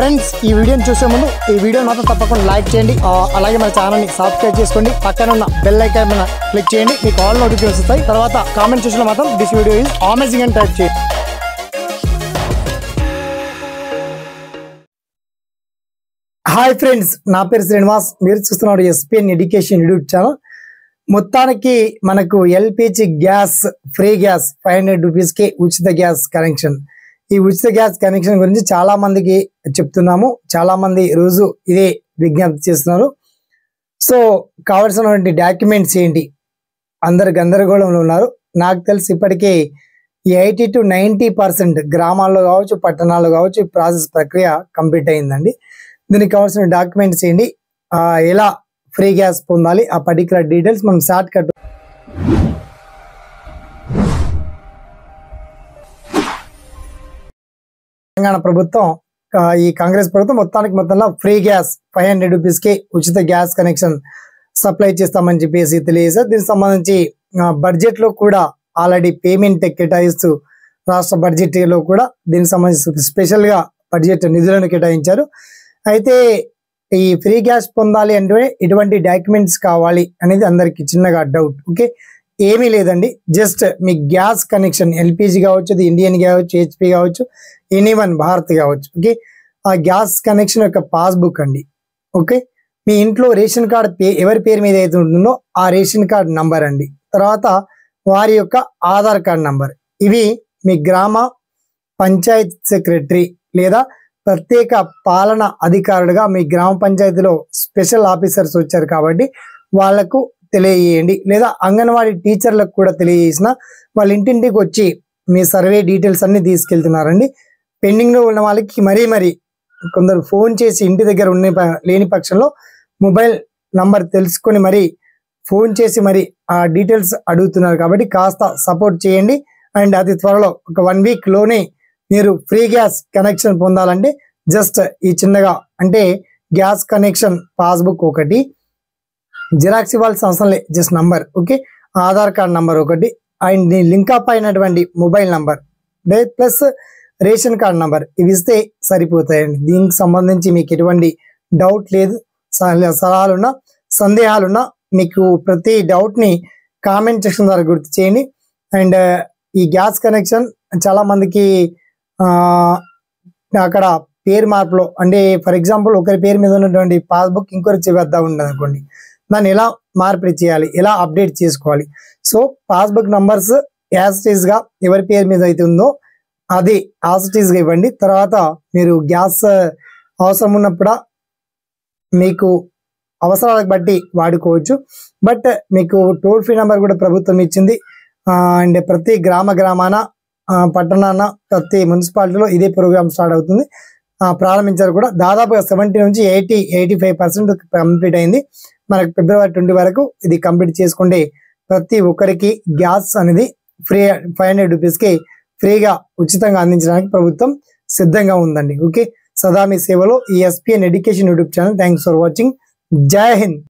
friends ఈ వీడియోని చూసే ముందు ఈ వీడియో మాత్రం తప్పకుండా లైక్ చేయండి ఆ, అలాగే మన ఛానల్ని సబ్స్క్రైబ్ చేసుకోండి పక్కన ఉన్న బెల్ ఐకాన్ మీద క్లిక్ చేయండి మీకు ఆల్ నోటిఫికేషన్ వస్తాయి తర్వాత కామెంట్ సెక్షన్లో మాత్రం దిస్ వీడియో ఈజ్ అమేజింగ్ అని టైప్ చేయండి హాయ్ ఫ్రెండ్స్ నా పేరు శ్రీనివాస్ మీరు చూస్తున్నారు ఎస్పిఎన్ ఎడ్యుకేషన్ యూట్యూబ్ ఛానల్ మొత్తానికి మనకు LPG gas free gas five hundred రూపీస్కి ఉచిత గ్యాస్ కనెక్షన్ ఈ ఉచిత గ్యాస్ కనెక్షన్ గురించి చాలా మందికి చెప్తున్నాము చాలా మంది రోజు ఇదే విజ్ఞప్తి చేస్తున్నారు సో కావలసినటువంటి డాక్యుమెంట్స్ ఏంటి అందరు గందరగోళంలో ఉన్నారు నాకు తెలిసి ఇప్పటికే ఎయిటీ టు నైంటీ పర్సెంట్ గ్రామాల్లో కావచ్చు పట్టణాల్లో కావచ్చు ఈ ప్రాసెస్ ప్రక్రియ కంప్లీట్ అయిందండి దీనికి కావాల్సిన డాక్యుమెంట్స్ ఏంటి ఆ, ఎలా ఫ్రీ గ్యాస్ పొందాలి ఆ పర్టికులర్ డీటెయిల్స్ మనం షార్ట్ కట్ తెలంగాణ ప్రభుత్వం ఆ, ఈ కాంగ్రెస్ ప్రభుత్వం మొత్తానికి మొత్తంలో free gas five hundred rupees కి ఉచిత గ్యాస్ కనెక్షన్ సప్లై చేస్తామని చెప్పేసి తెలియజేశారు దీనికి సంబంధించి బడ్జెట్ లో కూడా ఆల్రెడీ పేమెంట్ కేటాయిస్తూ రాష్ట్ర బడ్జెట్ లో కూడా దీనికి సంబంధించి స్పెషల్ గా బడ్జెట్ నిధులను కేటాయించారు అయితే ఈ ఫ్రీ గ్యాస్ పొందాలి అంటే ఎటువంటి డాక్యుమెంట్స్ కావాలి అనేది అందరికి చిన్నగా డౌట్ ఓకే ఏమీ లేదండి జస్ట్ మీ గ్యాస్ కనెక్షన్ ఎల్పిజి కావచ్చు అది ఇండియన్ కావచ్చు హెచ్పి కావచ్చు ఎనీ వన్ భారత్ కావచ్చు ఓకే ఆ గ్యాస్ కనెక్షన్ యొక్క పాస్బుక్ అండి ఓకే మీ ఇంట్లో రేషన్ కార్డ్ పే ఎవరి పేరు మీద అయితే ఉంటుందో ఆ రేషన్ కార్డ్ నంబర్ అండి తర్వాత వారి యొక్క ఆధార్ కార్డ్ నంబర్ ఇవి మీ గ్రామ పంచాయత్ సెక్రటరీ లేదా ప్రత్యేక పాలన అధికారులుగా మీ గ్రామ పంచాయతీలో స్పెషల్ ఆఫీసర్స్ వచ్చారు కాబట్టి వాళ్లకు తెలియజేయండి లేదా అంగన్వాడీ టీచర్లకు కూడా తెలియజేసిన వాళ్ళ ఇంటింటికి వచ్చి మీ సర్వే డీటెయిల్స్ అన్ని తీసుకెళ్తున్నారండి పెండింగ్ లో ఉన్న వాళ్ళకి మరీ మరీ కొందరు ఫోన్ చేసి ఇంటి దగ్గర ఉన్న ప- లేని పక్షంలో మొబైల్ నంబర్ తెలుసుకొని మరి ఫోన్ చేసి మరి ఆ డీటెయిల్స్ అడుగుతున్నారు కాబట్టి కాస్త సపోర్ట్ చేయండి అండ్ అతి త్వరలో ఒక వన్ వీక్ లోనే మీరు ఫ్రీ గ్యాస్ కనెక్షన్ పొందాలంటే జస్ట్ ఈ చిన్నగా అంటే గ్యాస్ కనెక్షన్ పాస్బుక్ ఒకటి జిరాక్స్ ఇవ్వాల్సిన అవసరం లేదు just number okay Aadhaar card number ఒకటి అండ్ లింక్ అప్ అయినటువంటి mobile number plus ration card number ఇవి ఇస్తే సరిపోతాయండి దీనికి సంబంధించి మీకు ఎటువంటి డౌట్ లేదు సల- సలహాలున్నా సందేహాలున్నా మీకు ప్రతి డౌట్ ని కామెంట్ సెక్షన్ ద్వారా గుర్తు చేయండి అండ్ ఈ గ్యాస్ కనెక్షన్ చాలా మందికి ఆ, అక్కడ పేరు మార్పులో అంటే ఫర్ ఎగ్జాంపుల్ ఒకరి పేరు మీద ఉన్నటువంటి పాస్బుక్ ఇంకొకరి వద్ద ఉండదు అనుకోండి దాన్ని ఎలా మార్పిడి చేయాలి ఎలా అప్డేట్ చేసుకోవాలి సో పాస్బుక్ నంబర్స్ యాజ్ గా ఎవరి పేరు మీద అయితే ఉందో అది యాజ్ గా ఇవ్వండి తర్వాత మీరు గ్యాస్ అవసరం ఉన్నప్పుడు మీకు అవసరాలకు బట్టి వాడుకోవచ్చు బట్ మీకు టోల్ ఫ్రీ నెంబర్ కూడా ప్రభుత్వం ఇచ్చింది అండ్ ప్రతి గ్రామ గ్రామాన ఆ, పట్టణాన ప్రతి మున్సిపాలిటీలో ఇదే ప్రోగ్రామ్ స్టార్ట్ అవుతుంది ఆ, ప్రారంభించారు కూడా దాదాపుగా సెవెంటీ నుంచి eighty eighty five percent complete అయింది మనకు ఫిబ్రవరి ట్వంటీ వరకు ఇది కంప్లీట్ చేసుకుంటే ప్రతి ఒక్కరికి గ్యాస్ అనేది ఫ్రీ ఫైవ్ హండ్రెడ్ రూపీస్కి ఫ్రీగా ఉచితంగా అందించడానికి ప్రభుత్వం సిద్ధంగా ఉందండి ఓకే సదా మీ సేవలో ఈ SPN education YouTube channel thanks for watching జై హింద్